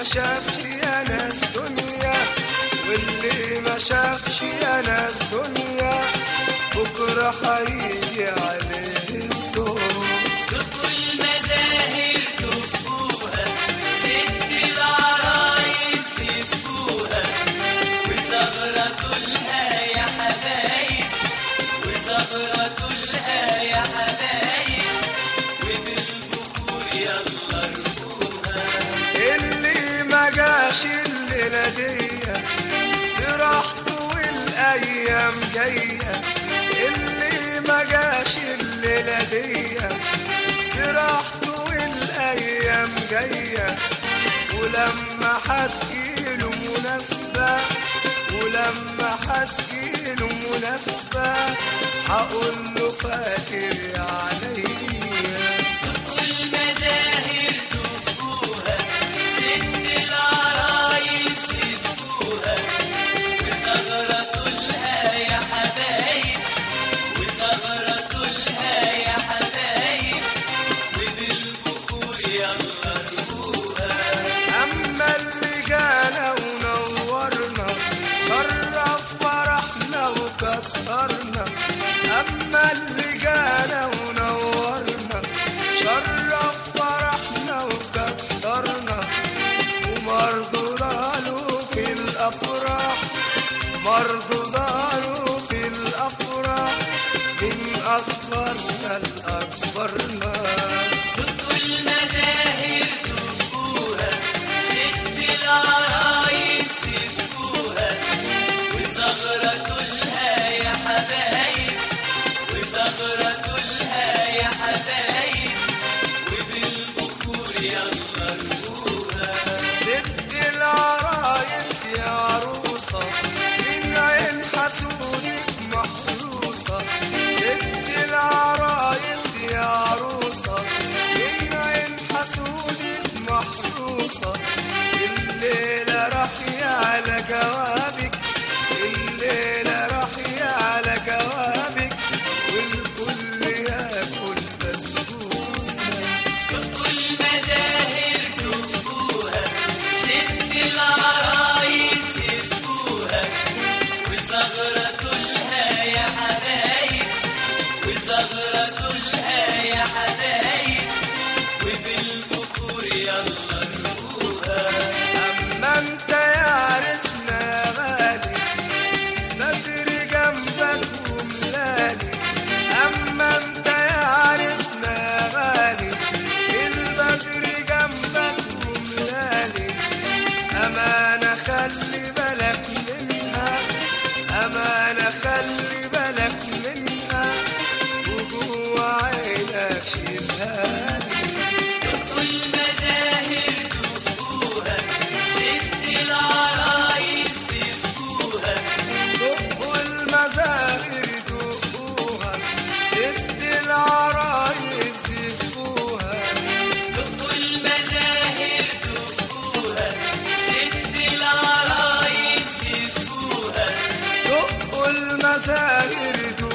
شافش يا ناس دنيا واللي ما شافش يا ناس دنيا بكرة هيجي عليه الدور دقوا المزاهر دقوها ست العرايس سفوها وزغرة لها يا حبايب وزغرة لها يا حبايب وبالبخور يلا ارقوها اللي ما جاش الليلة دي براحته والأيام جاية اللي ما جاش الليلة دي براحته والأيام جاية ولما هتجيله مناسبة ولما هتجيله مناسبة هقول له فاكر يا عليا دقوا المزاهر دقوها ست العرايس سفوها وزغرة لها يا حبايب وزغرة لها يا حبايب وبالبخور يلا ارقوها أما اللي جانا ونورنا شرف فرحنا وكترنا أما اللي جانا ونورنا شرف فرحنا وكترنا ومرضو ضالوا في الأفراح مرضو ضالوا في الأفراح من أصغرنا لأكبرنا دقوا المزاهر دقوها ست العرايس سفوها وزغرة لها يا حبايب وزغرة لها يا حبايب وبالبخور يلا ارقوها ست العرايس يا عروسة من عين حسودك محروسة ست العرايس يا عروسة من عين حسودك محروسة الليلة راحية على جوابك الليلة راحية على جوابك والكل ياكل بسبوسة دقوا المزاهر دقوها ست العرايس سفوها وزغرة لها يا حبايب وزغرة لها يا حبايب وبالبخور يلا ارقوها أما أنت يا عرسنا يا غالي بدري جنبك وملالي أما أنت يا عرسنا يا غالي البدر جنبك وملالي أمانة خلي بالك منها أمانة خلي بالك منها وجوه عينك شيلها دقوا المزاهر دقوها ست العرايس سفوها دقوا المزاهر دقوها ست العرايس يفوها دقوا المزاهر دقوها ست العرايس سفوها دقوا المزاهر